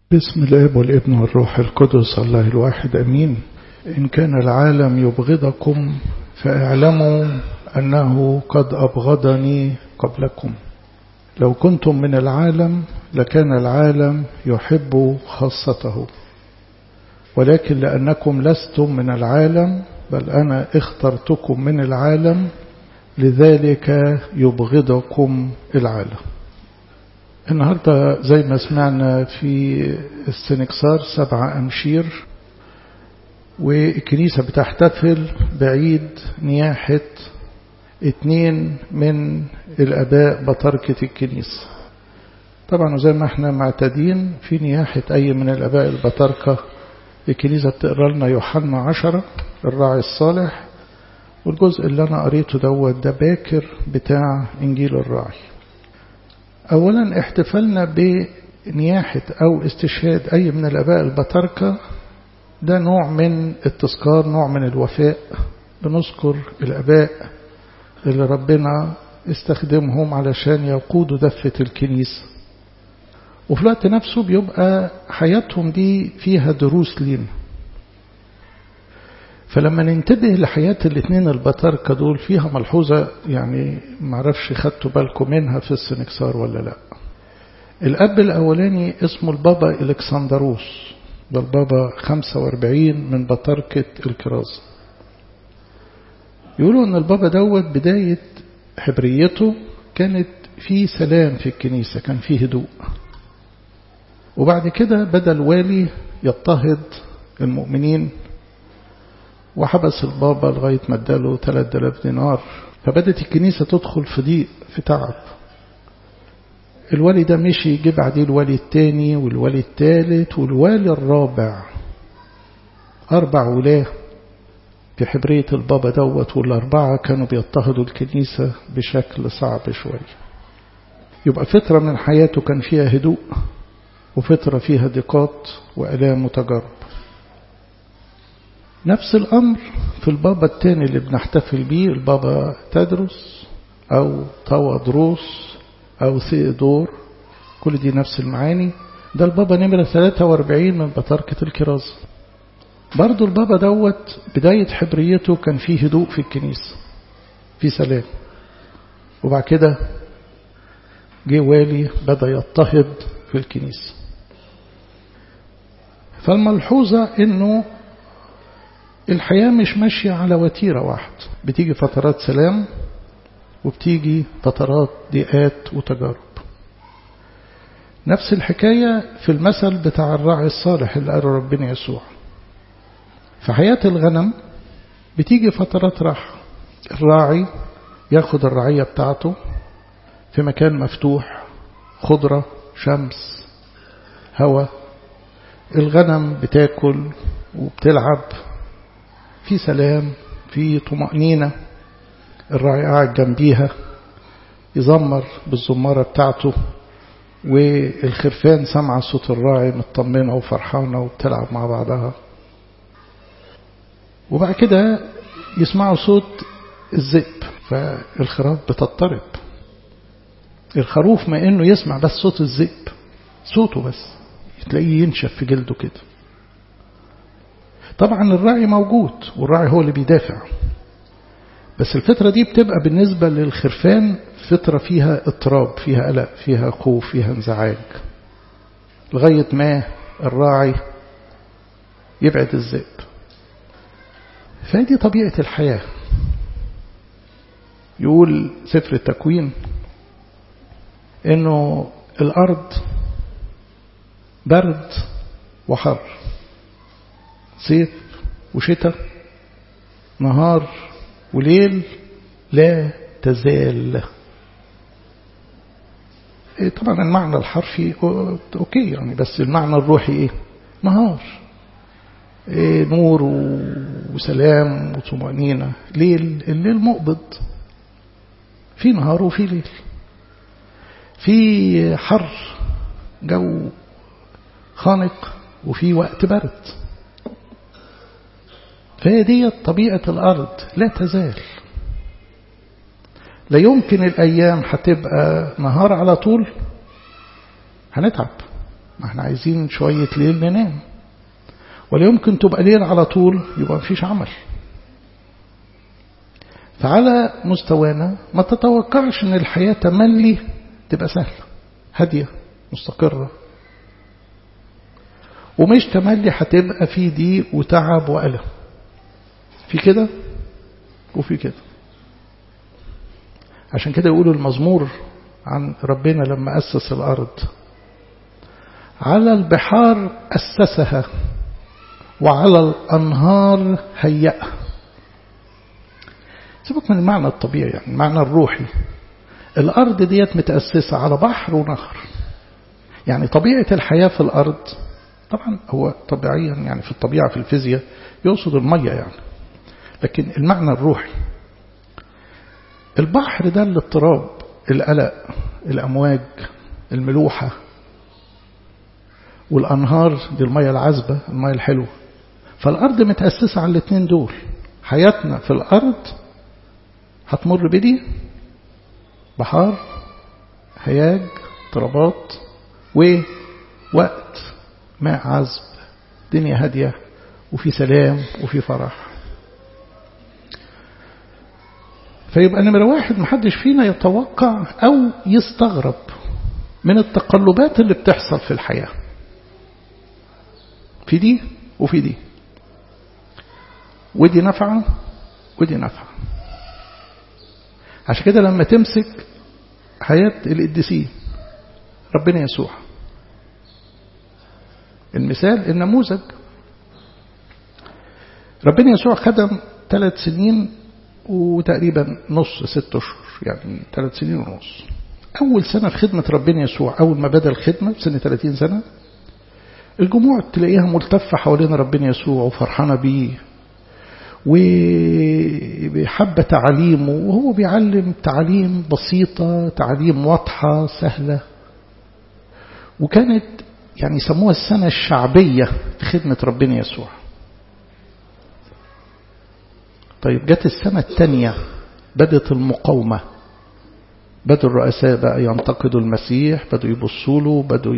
بسم الاب والابن والروح القدس الله الواحد امين ان كان العالم يبغضكم فاعلموا انه قد ابغضني قبلكم لو كنتم من العالم لكان العالم يحب خاصته ولكن لانكم لستم من العالم بل انا اخترتكم من العالم لذلك يبغضكم العالم النهاردة زي ما سمعنا في السنكسار سبعة أمشير والكنيسة بتحتفل بعيد نياحة اتنين من الأباء بطركة الكنيسة طبعا زي ما احنا معتادين في نياحة أي من الأباء البطركة الكنيسة بتقرأ لنا يوحنا عشرة الراعي الصالح والجزء اللي أنا قريته دوت ده باكر بتاع إنجيل الراعي أولا احتفالنا بنياحة أو استشهاد أي من الأباء البطاركة ده نوع من التذكار نوع من الوفاء بنذكر الأباء اللي ربنا استخدمهم علشان يقودوا دفة الكنيسة وفي الوقت نفسه بيبقى حياتهم دي فيها دروس لينا فلما ننتبه لحياة الاثنين البطاركة دول فيها ملحوظة يعني معرفش خدتوا بالكم منها في السنكسار ولا لا الأب الأولاني اسمه البابا إلكسندروس ده البابا 45 من بطاركة الكرازة يقولوا أن البابا دوت بداية حبريته كانت في سلام في الكنيسة كان في هدوء وبعد كده بدأ الوالي يضطهد المؤمنين وحبس البابا لغاية ما اداله 3000 دينار فبدت الكنيسة تدخل في ضيق في تعب الوالي ده مشي جه بعديه الوالي الثاني والوالي الثالث والوالي الرابع أربع ولاة في حبرية البابا دوت والأربعة كانوا بيضطهدوا الكنيسة بشكل صعب شوية يبقى فترة من حياته كان فيها هدوء وفترة فيها ضيقات وآلام وتجارب نفس الأمر في البابا الثاني اللي بنحتفل بيه البابا تدرس أو توادروس أو ثيودور كل دي نفس المعاني ده البابا نمرة 43 من بطاركة الكرازة برضو البابا دوت بداية حبريته كان فيه هدوء في الكنيسة في سلام وبعد كده جه والي بدأ يضطهد في الكنيسة فالملحوظة انه الحياة مش ماشية على وتيرة واحد بتيجي فترات سلام وبتيجي فترات ضيقات وتجارب نفس الحكاية في المثل بتاع الراعي الصالح اللي قاله ربنا يسوع في حياة الغنم بتيجي فترات راحة الراعي ياخد الرعية بتاعته في مكان مفتوح خضرة شمس هواء الغنم بتاكل وبتلعب في سلام في طمأنينة الراعي قاعد جنبيها يزمر بالزمارة بتاعته والخرفان سمع صوت الراعي مطمنة وفرحانة وبتلعب مع بعضها وبعد كده يسمعوا صوت الذئب فالخراف بتضطرب الخروف ما انه يسمع بس صوت الذئب صوته بس تلاقيه ينشف في جلده كده طبعا الراعي موجود والراعي هو اللي بيدافع بس الفترة دي بتبقى بالنسبة للخرفان فترة فيها اضطراب فيها قلق فيها خوف فيها انزعاج لغاية ما الراعي يبعد الذئب فهذه طبيعة الحياة يقول سفر التكوين انه الارض برد وحر صيف وشتاء نهار وليل لا تزال طبعا المعنى الحرفي اوكي يعني بس المعنى الروحي ايه نهار إيه نور وسلام وطمأنينة ليل الليل مقبض في نهار وفي ليل في حر جو خانق وفي وقت برد فهي دي طبيعة الأرض لا تزال لا يمكن الأيام هتبقى نهار على طول هنتعب ما احنا عايزين شوية ليل ننام ولا يمكن تبقى ليل على طول يبقى مفيش عمل فعلى مستوانا ما تتوقعش ان الحياة تملي تبقى سهلة هادية مستقرة ومش تملي هتبقى في ضيق وتعب وألم في كده وفي كده عشان كده يقولوا المزمور عن ربنا لما أسس الأرض على البحار أسسها وعلى الأنهار هيأها سيبك من المعنى الطبيعي يعني المعنى الروحي الأرض ديت متأسسة على بحر ونهر يعني طبيعة الحياة في الأرض طبعا هو طبيعيا يعني في الطبيعة في الفيزياء يقصد المية يعني لكن المعنى الروحي البحر ده الاضطراب القلق الأمواج الملوحة والأنهار دي المية العذبة المية الحلوة فالأرض متأسسة على الاثنين دول حياتنا في الأرض هتمر بدي بحار هياج اضطرابات ووقت ماء عذب دنيا هادية وفي سلام وفي فرح فيبقى نمرة واحد محدش فينا يتوقع أو يستغرب من التقلبات اللي بتحصل في الحياة في دي وفي دي ودي نفعة ودي نفعة عشان كده لما تمسك حياة القديسين ربنا يسوع المثال النموذج ربنا يسوع خدم ثلاث سنين وتقريبا نص ست أشهر يعني ثلاث سنين ونص أول سنة في خدمة ربنا يسوع أول ما بدأ الخدمة في سنة 30 سنة الجموع تلاقيها ملتفة حوالين ربنا يسوع وفرحانة بيه وبحب تعليمه وهو بيعلم تعليم بسيطة تعليم واضحة سهلة وكانت يعني يسموها السنة الشعبية في خدمة ربنا يسوع طيب جت السنة الثانية بدت المقاومة بدوا الرؤساء بقى ينتقدوا المسيح بدوا يبصوا له بدوا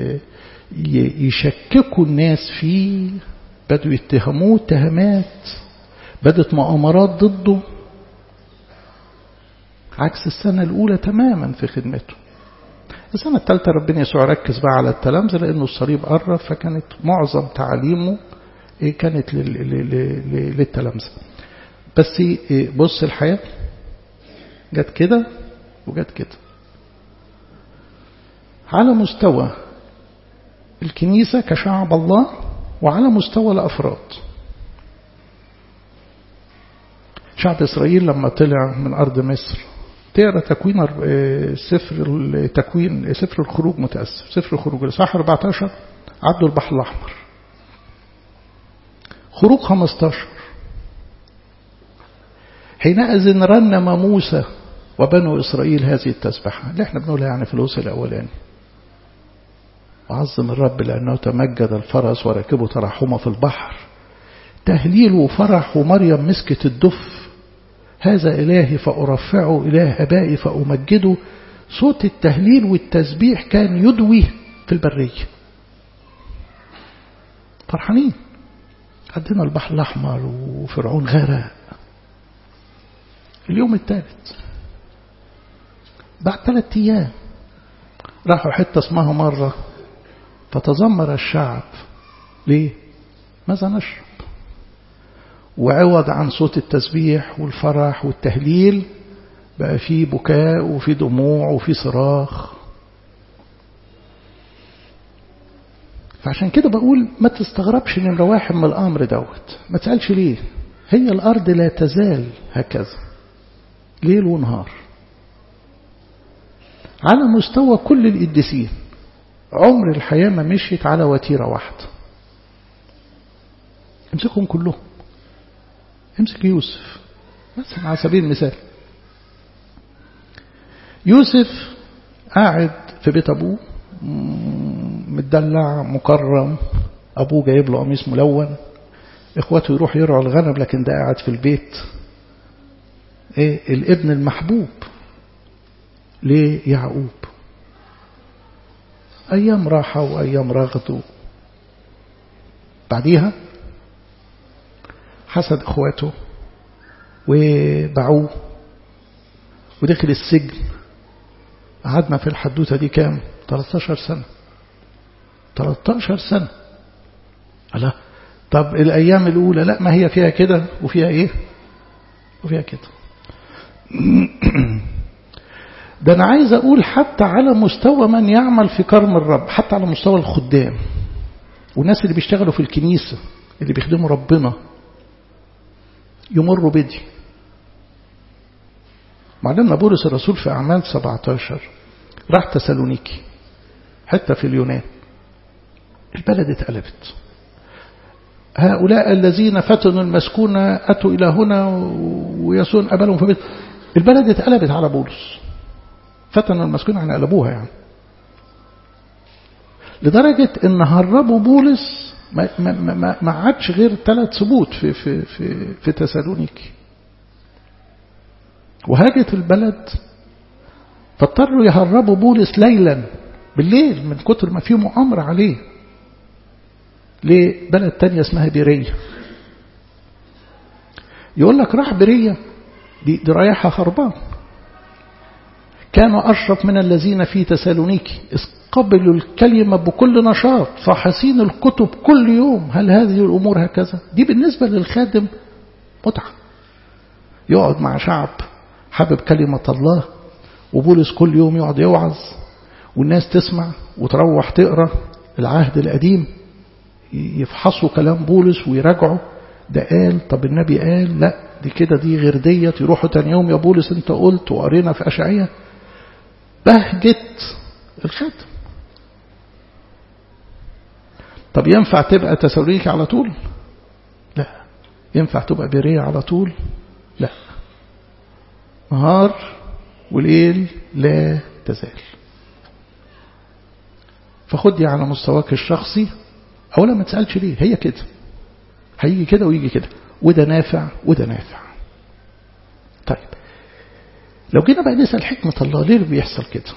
يشككوا الناس فيه بدوا يتهموه اتهامات بدت مؤامرات ضده عكس السنة الأولى تماما في خدمته السنة الثالثة ربنا يسوع ركز بقى على التلامذة لأنه الصليب قرب فكانت معظم تعاليمه كانت للتلامذة بس بص الحياة جت كده وجت كده على مستوى الكنيسة كشعب الله وعلى مستوى الأفراد شعب إسرائيل لما طلع من أرض مصر تقرا تكوين سفر التكوين سفر الخروج متأسف سفر الخروج الإصحاح 14 عدوا البحر الأحمر خروج 15 حينئذ رنم موسى وبنو إسرائيل هذه التسبحة اللي احنا بنقولها يعني في الوصل الأولاني وعظم الرب لأنه تمجد الفرس وركبه ترحمه في البحر تهليل وفرح ومريم مسكت الدف هذا إلهي فأرفعه إله أبائي فأمجده صوت التهليل والتسبيح كان يدوي في البرية فرحانين عدينا البحر الأحمر وفرعون غرق اليوم الثالث بعد ثلاثة أيام راحوا حتة اسمها مرة فتذمر الشعب ليه ماذا نشرب وعوض عن صوت التسبيح والفرح والتهليل بقى في بكاء وفي دموع وفي صراخ فعشان كده بقول ما تستغربش نمرة واحد من الأمر دوت ما تسألش ليه هي الأرض لا تزال هكذا ليل ونهار على مستوى كل القديسين عمر الحياة ما مشيت على وتيرة واحدة امسكهم كلهم امسك يوسف مثلا على سبيل المثال يوسف قاعد في بيت أبوه متدلع مكرم أبوه جايب له قميص ملون إخواته يروح يرعوا الغنم لكن ده قاعد في البيت إيه الابن المحبوب ليعقوب أيام راحة وأيام رغد بعديها حسد إخواته وباعوه ودخل السجن قعدنا في الحدوتة دي كام 13 سنة 13 سنة الله طب الأيام الأولى لا ما هي فيها كده وفيها إيه وفيها كده ده أنا عايز أقول حتى على مستوى من يعمل في كرم الرب حتى على مستوى الخدام والناس اللي بيشتغلوا في الكنيسة اللي بيخدموا ربنا يمروا بدي معلمنا بولس الرسول في أعمال 17 راح تسالونيكي حتى في اليونان البلد اتقلبت هؤلاء الذين فتنوا المسكون أتوا إلى هنا ويسون أبلهم في بيت البلد اتقلبت على بولس فتنوا المسكون يعني قلبوها يعني لدرجة ان هربوا بولس ما, ما, ما, ما عادش غير ثلاث ثبوت في, في, في, في تسالونيكي وهاجت البلد فاضطروا يهربوا بولس ليلا بالليل من كتر ما في مؤامرة عليه لبلد تانية اسمها بيرية يقول لك راح بيرية دي, دي رايحة هربان كانوا أشرف من الذين في تسالونيكي قبلوا الكلمة بكل نشاط فحسين الكتب كل يوم هل هذه الأمور هكذا دي بالنسبة للخادم متعة يقعد مع شعب حابب كلمة الله وبولس كل يوم يقعد يوعظ والناس تسمع وتروح تقرأ العهد القديم يفحصوا كلام بولس ويراجعوا ده قال طب النبي قال لا دي كده دي غير ديت يروحوا تاني يوم يا بولس انت قلت وقرينا في أشعية بهجت الخاتم طب ينفع تبقى تسالونيكي على طول لا ينفع تبقى بيرية على طول لا نهار وليل لا تزال فخدي على مستواك الشخصي أولا ما تسألش ليه هي كده هيجي كده ويجي كده وده نافع وده نافع طيب لو جينا بقى نسأل حكمة الله ليه بيحصل كده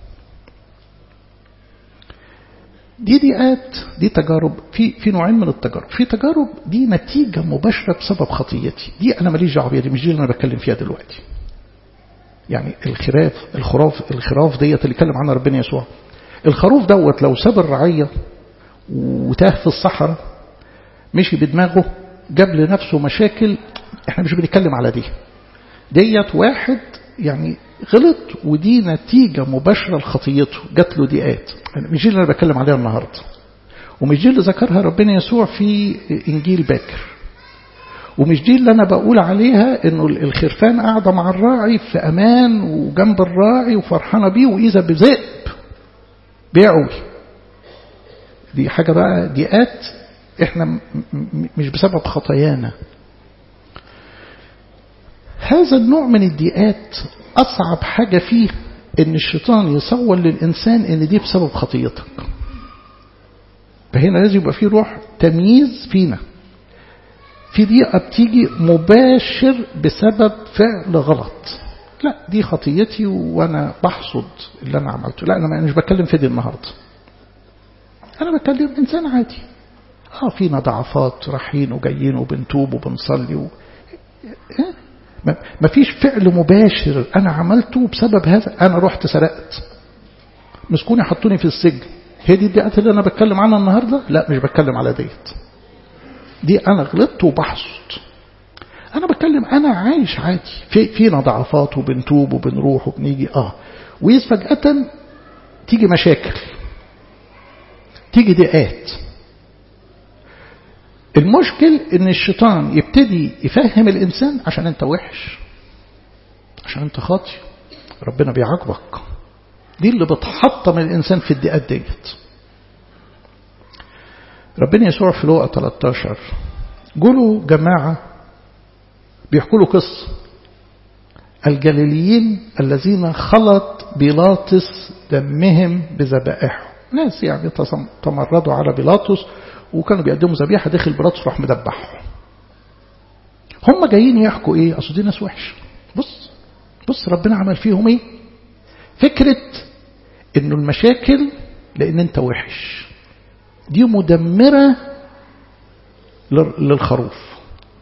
دي ديات دي تجارب في في نوعين من التجارب في تجارب دي نتيجة مباشرة بسبب خطيتي دي أنا ماليش دعوه بيها دي مش دي اللي أنا بتكلم فيها دلوقتي يعني الخراف الخراف الخراف ديت اللي اتكلم عنها ربنا يسوع الخروف دوت لو ساب الرعية وتاه في الصحراء مشي بدماغه جاب لنفسه مشاكل احنا مش بنتكلم على دي ديت واحد يعني غلط ودي نتيجة مباشرة لخطيته جات له ضيقات مش دي اللي أنا بتكلم عليها النهاردة ومش دي اللي ذكرها ربنا يسوع في إنجيل باكر ومش دي اللي أنا بقول عليها إنه الخرفان قاعدة مع الراعي في أمان وجنب الراعي وفرحانة بيه وإذا بذئب بيعوي دي حاجة بقى ضيقات إحنا مش بسبب خطايانا هذا النوع من الضيقات أصعب حاجة فيه إن الشيطان يصور للإنسان إن دي بسبب خطيتك فهنا لازم يبقى فيه روح تمييز فينا في ضيقة بتيجي مباشر بسبب فعل غلط لا دي خطيتي وأنا بحصد اللي أنا عملته لا أنا مش بتكلم في دي النهاردة أنا بتكلم إنسان عادي آه فينا ضعفات رايحين وجايين وبنتوب وبنصلي و... ما فيش فعل مباشر أنا عملته بسبب هذا أنا رحت سرقت مسكوني حطوني في السجن هي دي الدقات اللي أنا بتكلم عنها النهاردة لا مش بتكلم على ديت دي أنا غلطت وبحصد أنا بتكلم أنا عايش عادي في فينا ضعفات وبنتوب وبنروح وبنيجي آه وإذ فجأة تيجي مشاكل تيجي ضيقات المشكل ان الشيطان يبتدي يفهم الانسان عشان انت وحش عشان انت خاطي ربنا بيعاقبك دي اللي بتحطم الانسان في الدقات ديت ربنا يسوع في لوقا 13 جولوا جماعة بيحكوا له قصة الجليليين الذين خلط بيلاطس دمهم بذبائحهم ناس يعني تمردوا على بيلاطس وكانوا بيقدموا ذبيحه داخل بيلاطس راح مدبحهم هم جايين يحكوا ايه اصل دي ناس وحش بص بص ربنا عمل فيهم ايه فكره انه المشاكل لأن أنت وحش دي مدمرة للخروف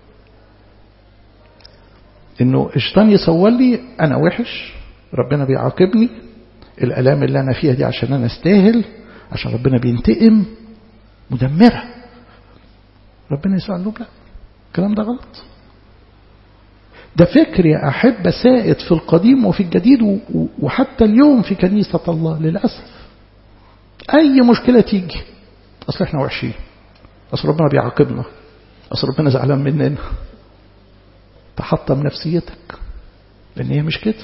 إنه الشيطان يصور لي أنا وحش ربنا بيعاقبني الألام اللي أنا فيها دي عشان أنا استاهل عشان ربنا بينتقم مدمرة ربنا يسوع له لا الكلام ده غلط ده فكر يا أحب سائد في القديم وفي الجديد وحتى اليوم في كنيسة الله للأسف أي مشكلة تيجي أصل إحنا وحشين أصل ربنا بيعاقبنا أصل ربنا زعلان مننا تحطم نفسيتك لأن هي مش كده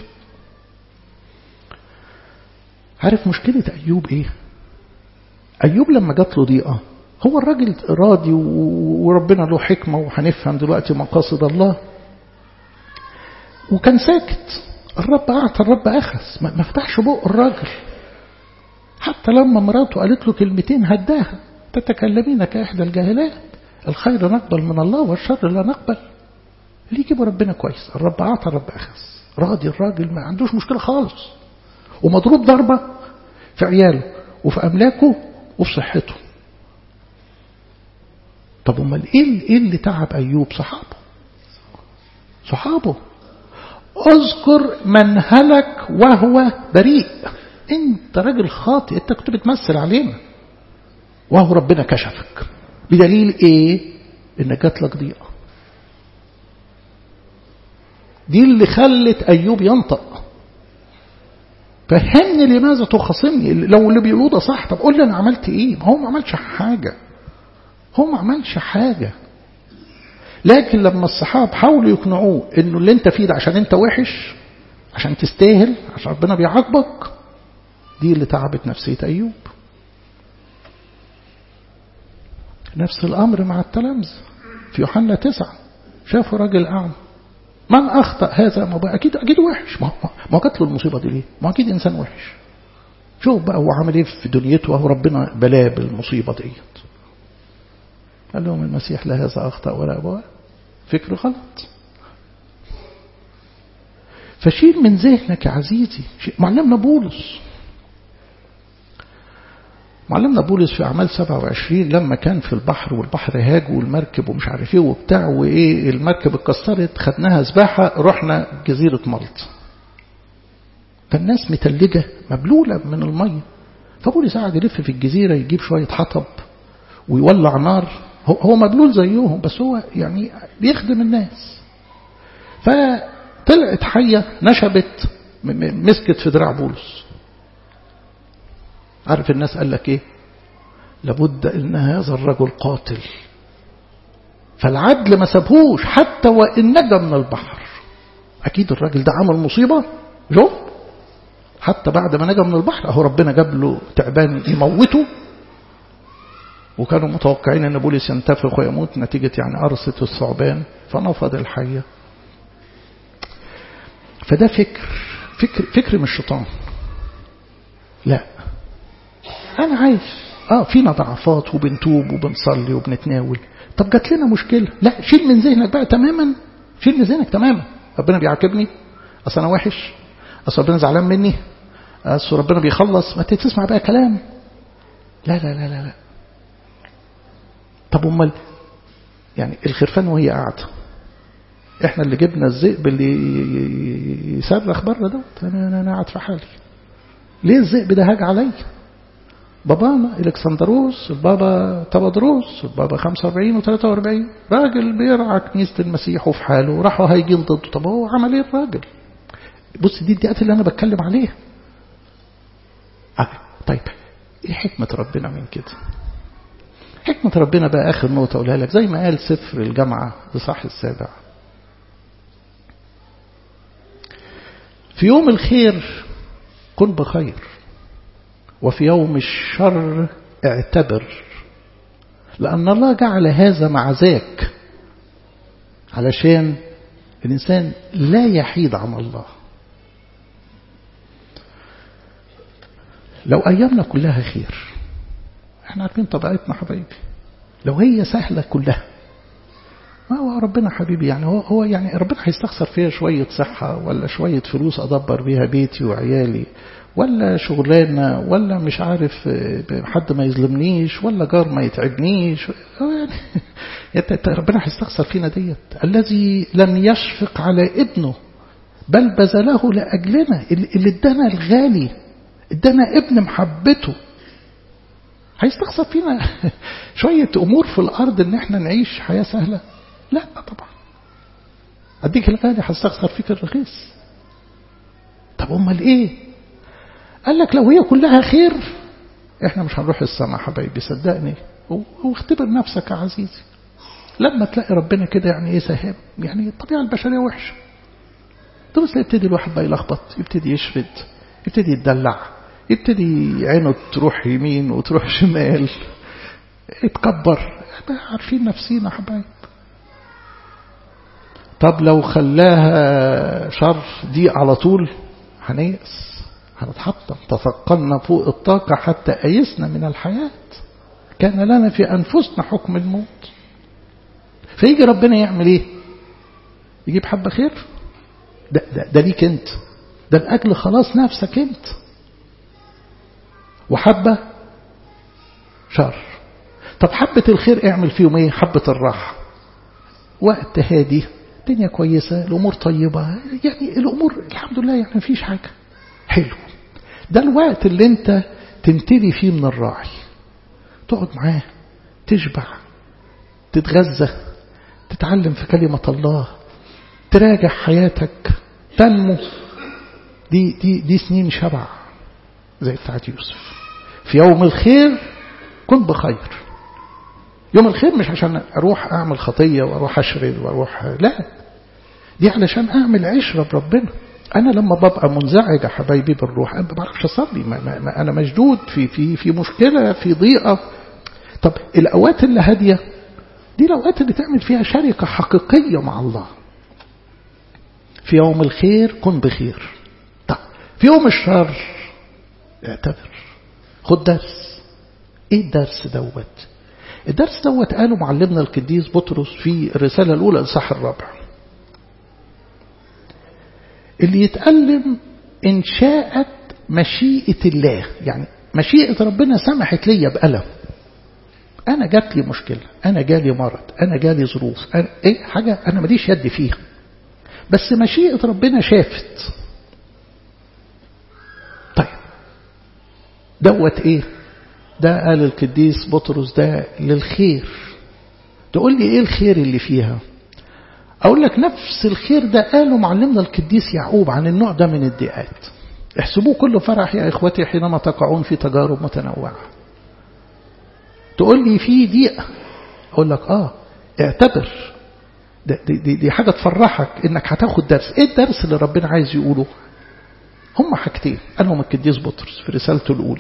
عارف مشكلة أيوب إيه أيوب لما جات له ضيقة هو الراجل راضي وربنا له حكمة وهنفهم دلوقتي مقاصد الله وكان ساكت الرب أعطى الرب أخذ ما فتحش بق الراجل حتى لما مراته قالت له كلمتين هداها تتكلمين كإحدى الجاهلات الخير نقبل من الله والشر لا نقبل اللي يجيبه ربنا كويس الرب أعطى الرب أخذ راضي الراجل ما عندوش مشكلة خالص ومضروب ضربة في عياله وفي أملاكه وفي صحته طب امال ايه ايه اللي تعب ايوب صحابه صحابه اذكر من هلك وهو بريء انت راجل خاطئ انت كنت بتمثل علينا وهو ربنا كشفك بدليل ايه ان جات لك ضيقه دي اللي خلت ايوب ينطق فهمني لماذا تخاصمني لو اللي بيقولوه ده صح طب قول لي انا عملت ايه ما هو ما عملش حاجه هو ما عملش حاجة لكن لما الصحاب حاولوا يقنعوه انه اللي انت فيه ده عشان انت وحش عشان تستاهل عشان ربنا بيعاقبك دي اللي تعبت نفسية أيوب نفس الأمر مع التلامذة في يوحنا تسعة شافوا راجل أعمى من أخطأ هذا ما بقى أكيد أكيد وحش ما ما جات له المصيبة دي ليه؟ ما أكيد إنسان وحش شوف بقى هو عمل إيه في دنيته وهو ربنا بلاه بالمصيبة ديت قال لهم المسيح لا هذا أخطأ ولا أبوه فكر غلط فشيل من ذهنك يا عزيزي معلمنا بولس معلمنا بولس في أعمال 27 لما كان في البحر والبحر هاج والمركب ومش عارف ايه وبتاع وايه المركب اتكسرت خدناها سباحة رحنا جزيرة مالط فالناس متلجة مبلولة من المية فبولس قاعد يلف في الجزيرة يجيب شوية حطب ويولع نار هو مبلول زيهم بس هو يعني بيخدم الناس فطلعت حية نشبت مسكت في دراع بولس عارف الناس قال لك ايه لابد ان هذا الرجل قاتل فالعدل ما سابهوش حتى وان نجا من البحر اكيد الراجل ده عمل مصيبة شوف حتى بعد ما نجا من البحر اهو ربنا جاب له تعبان يموته وكانوا متوقعين ان بولس ينتفخ ويموت نتيجة يعني قرصة الثعبان فنفض الحية فده فكر فكر فكر من الشيطان لا انا عايز اه فينا ضعفات وبنتوب وبنصلي وبنتناول طب جات لنا مشكلة لا شيل من ذهنك بقى تماما شيل من ذهنك تماما ربنا بيعاقبني اصل انا وحش اصل ربنا زعلان مني اصل ربنا بيخلص ما تسمع بقى كلام لا لا لا لا, لا. طب امال يعني الخرفان وهي قاعده احنا اللي جبنا الذئب اللي يصرخ بره دوت انا انا قاعد في حالي ليه الذئب ده هاج عليا بابانا الكسندروس البابا تبادروس البابا 45 و43 راجل بيرعى كنيسه المسيح وفي حاله راحوا هايجين ضده طب هو عمل ايه الراجل بص دي الدقات اللي انا بتكلم عليها آه. طيب ايه حكمه ربنا من كده حكمة ربنا بقى آخر نقطة أقولها لك زي ما قال سفر الجامعة بصح السابع في يوم الخير كن بخير وفي يوم الشر اعتبر لأن الله جعل هذا مع ذاك علشان الإنسان لا يحيد عن الله لو أيامنا كلها خير احنا عارفين طبيعتنا حبايبي لو هي سهلة كلها ما هو ربنا حبيبي يعني هو, هو يعني ربنا هيستخسر فيها شوية صحة ولا شوية فلوس أدبر بيها بيتي وعيالي ولا شغلانة ولا مش عارف حد ما يظلمنيش ولا جار ما يتعبنيش يعني ربنا هيستخسر فينا ديت الذي لم يشفق على ابنه بل بذله لأجلنا اللي ادانا الغالي ادانا ابن محبته هيستخسر فينا شوية أمور في الأرض إن احنا نعيش حياة سهلة لا طبعا أديك الغالي هستخسر فيك الرخيص طب أمال إيه قال لك لو هي كلها خير احنا مش هنروح السماء حبايبي صدقني واختبر نفسك يا عزيزي لما تلاقي ربنا كده يعني ايه سهام يعني الطبيعة البشرية وحشة بس يبتدي الواحد بقى يلخبط يبتدي يشرد يبتدي يتدلع يبتدي عينه تروح يمين وتروح شمال يتكبر عارفين نفسينا حبايب طب لو خلاها شر دي على طول هنيأس هنتحطم تثقلنا فوق الطاقة حتى أيسنا من الحياة كان لنا في أنفسنا حكم الموت فيجي ربنا يعمل ايه يجيب حبة خير ده, ده, ده ليك انت ده الأجل خلاص نفسك انت وحبة شر طب حبة الخير اعمل فيهم ايه حبة الراحة وقت هادي الدنيا كويسة الأمور طيبة يعني الأمور الحمد لله يعني مفيش حاجة حلو ده الوقت اللي انت تمتلي فيه من الراعي تقعد معاه تشبع تتغذى تتعلم في كلمة الله تراجع حياتك تنمو دي, دي, دي سنين شبع زي بتاعت يوسف في يوم الخير كن بخير يوم الخير مش عشان أروح أعمل خطية وأروح أشرد وأروح لا دي علشان أعمل عشرة بربنا أنا لما ببقى منزعج يا حبايبي بالروح أنا ما بعرفش أصلي ما ما ما أنا مشدود في في في مشكلة في ضيقة طب الأوقات اللي هادية دي الأوقات اللي تعمل فيها شركة حقيقية مع الله في يوم الخير كن بخير طب في يوم الشر اعتبر خد درس ايه الدرس دوت الدرس دوت قاله معلمنا القديس بطرس في الرسالة الأولى الإصحاح الرابع اللي يتألم إن شاءت مشيئة الله يعني مشيئة ربنا سمحت لي بألم أنا جات لي مشكلة أنا جالي مرض أنا جالي ظروف أنا إيه حاجة أنا ماليش يد فيها بس مشيئة ربنا شافت طيب دوت إيه ده قال القديس بطرس ده للخير تقول لي إيه الخير اللي فيها أقول لك نفس الخير ده قاله معلمنا القديس يعقوب عن النوع ده من الضيقات احسبوه كل فرح يا إخوتي حينما تقعون في تجارب متنوعة تقول لي في ضيقة أقول لك آه اعتبر دي, دي, دي حاجة تفرحك إنك هتاخد درس إيه الدرس اللي ربنا عايز يقوله هم حاجتين قالهم القديس بطرس في رسالته الأولى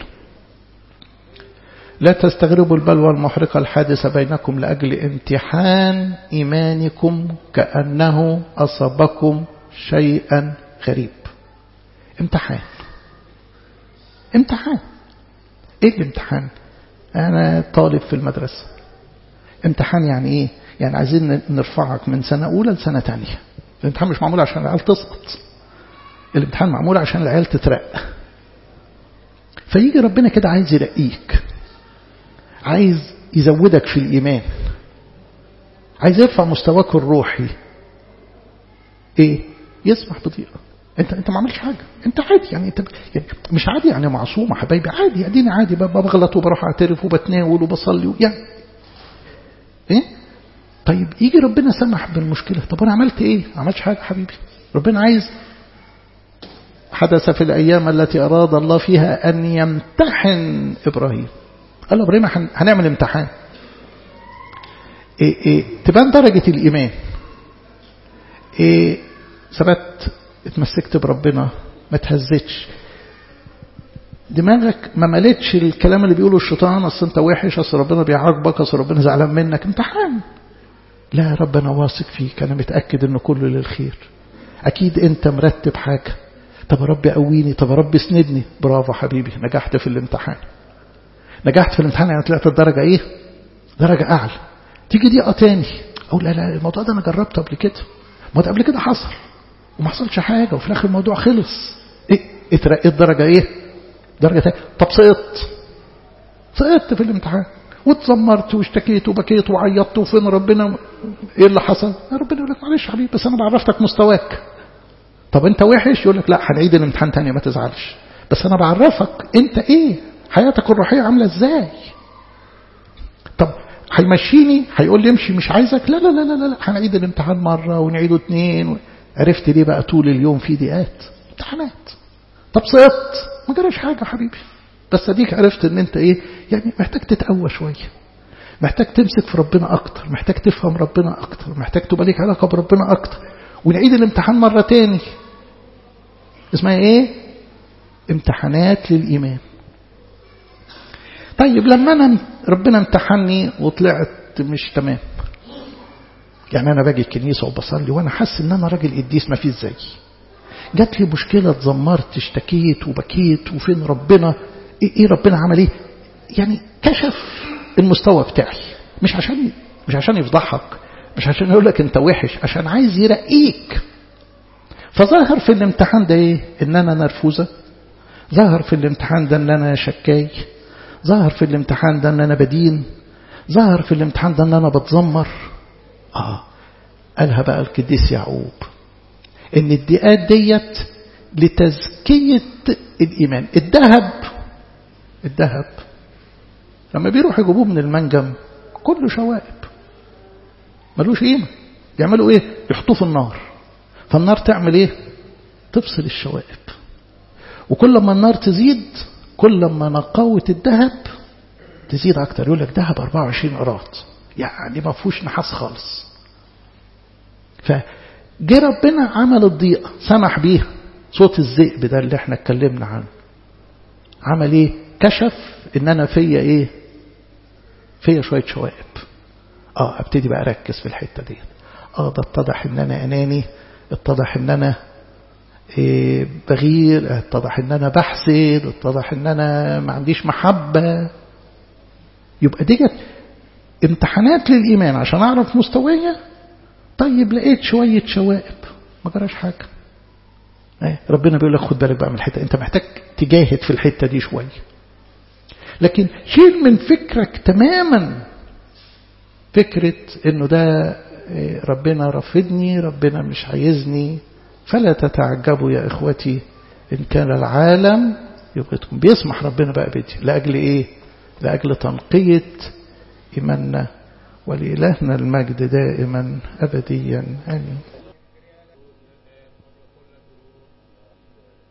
لا تستغربوا البلوى المحرقة الحادثة بينكم لأجل امتحان إيمانكم كأنه أصابكم شيئا غريب امتحان امتحان ايه الامتحان انا طالب في المدرسة امتحان يعني ايه يعني عايزين نرفعك من سنة اولى لسنة تانية الامتحان مش معمول عشان العيال تسقط الامتحان معمول عشان العيال تترقى فيجي ربنا كده عايز يرقيك عايز يزودك في الإيمان عايز يرفع مستواك الروحي ايه يسمح بضيقة انت انت ما عملتش حاجه انت عادي يعني انت يعني مش عادي يعني معصومه حبايبي عادي اديني عادي بغلط وبروح اعترف وبتناول وبصلي يعني ايه طيب يجي ربنا سمح بالمشكله طب انا عملت ايه ما عملتش حاجه حبيبي ربنا عايز حدث في الايام التي اراد الله فيها ان يمتحن ابراهيم قال له ابراهيم هنعمل امتحان إيه إيه تبان درجه الايمان إيه ثبت اتمسكت بربنا ما تهزتش دماغك ما ملتش الكلام اللي بيقوله الشيطان اصل انت وحش اصل ربنا بيعاقبك اصل ربنا زعلان منك امتحان لا ربنا واثق فيك انا متاكد ان كله للخير اكيد انت مرتب حاجه طب يا رب قويني طب يا رب اسندني برافو حبيبي نجحت في الامتحان نجحت في الامتحان يعني طلعت الدرجه ايه درجه اعلى تيجي دقيقه تاني اقول لا لا الموضوع ده انا جربته قبل كده ما ده قبل كده حصل وما حصلش حاجه وفي الاخر الموضوع خلص ايه اترقيت درجه ايه درجه تانية طب سقطت سقطت في الامتحان واتذمرت واشتكيت وبكيت وعيطت وفين ربنا ايه اللي حصل ربنا يقول لك معلش حبيبي بس انا بعرفتك مستواك طب انت وحش يقول لك لا هنعيد الامتحان تاني ما تزعلش بس انا بعرفك انت ايه حياتك الروحيه عامله ازاي طب هيمشيني هيقول لي امشي مش عايزك لا لا لا لا لا هنعيد الامتحان مره ونعيده اتنين عرفت ليه بقى طول اليوم في ضيقات امتحانات طب سقطت ما جراش حاجه يا حبيبي بس اديك عرفت ان انت ايه يعني محتاج تتقوى شويه محتاج تمسك في ربنا اكتر محتاج تفهم ربنا اكتر محتاج تبقى ليك علاقه بربنا اكتر ونعيد الامتحان مره تاني اسمها ايه امتحانات للايمان طيب لما انا ربنا امتحني وطلعت مش تمام يعني انا باجي الكنيسه وبصلي وانا حاسس ان انا راجل قديس ما فيش زيي جات لي مشكله اتذمرت اشتكيت وبكيت وفين ربنا ايه, إيه ربنا عمل ايه يعني كشف المستوى بتاعي مش عشان مش عشان يفضحك مش عشان يقول لك انت وحش عشان عايز يرقيك فظهر في الامتحان ده ايه ان انا نرفوزه ظهر في الامتحان ده ان انا شكاي ظهر في الامتحان ده ان انا بدين ظهر في الامتحان ده ان انا بتذمر اه قالها بقى القديس يعقوب ان الضيقات ديت لتزكية الإيمان الذهب الذهب لما بيروح يجيبوه من المنجم كله شوائب ملوش قيمة يعملوا ايه يحطوه في النار فالنار تعمل ايه تفصل الشوائب وكل ما النار تزيد كل ما نقاوة الذهب تزيد أكتر يقول لك ذهب 24 قراط يعني ما فيهوش نحاس خالص فجه ربنا عمل الضيقة سمح بيها صوت الذئب ده اللي احنا اتكلمنا عنه عمل ايه كشف ان انا فيا ايه فيا شوية شوائب اه ابتدي بقى اركز في الحتة دي اه ده اتضح ان انا اناني اتضح ان انا إيه بغير اتضح ان انا بحسد اتضح ان انا ما عنديش محبة يبقى ديت امتحانات للإيمان عشان أعرف مستوية طيب لقيت شوية شوائب ما جراش حاجة ربنا بيقول لك خد بالك بقى من الحتة انت محتاج تجاهد في الحتة دي شوية لكن شيل من فكرك تماما فكرة انه ده ربنا رفضني ربنا مش عايزني فلا تتعجبوا يا إخوتي إن كان العالم يبغضكم بيسمح ربنا بقى بدي لأجل إيه لأجل تنقية إيماننا ولإلهنا المجد دائما أبديا آمين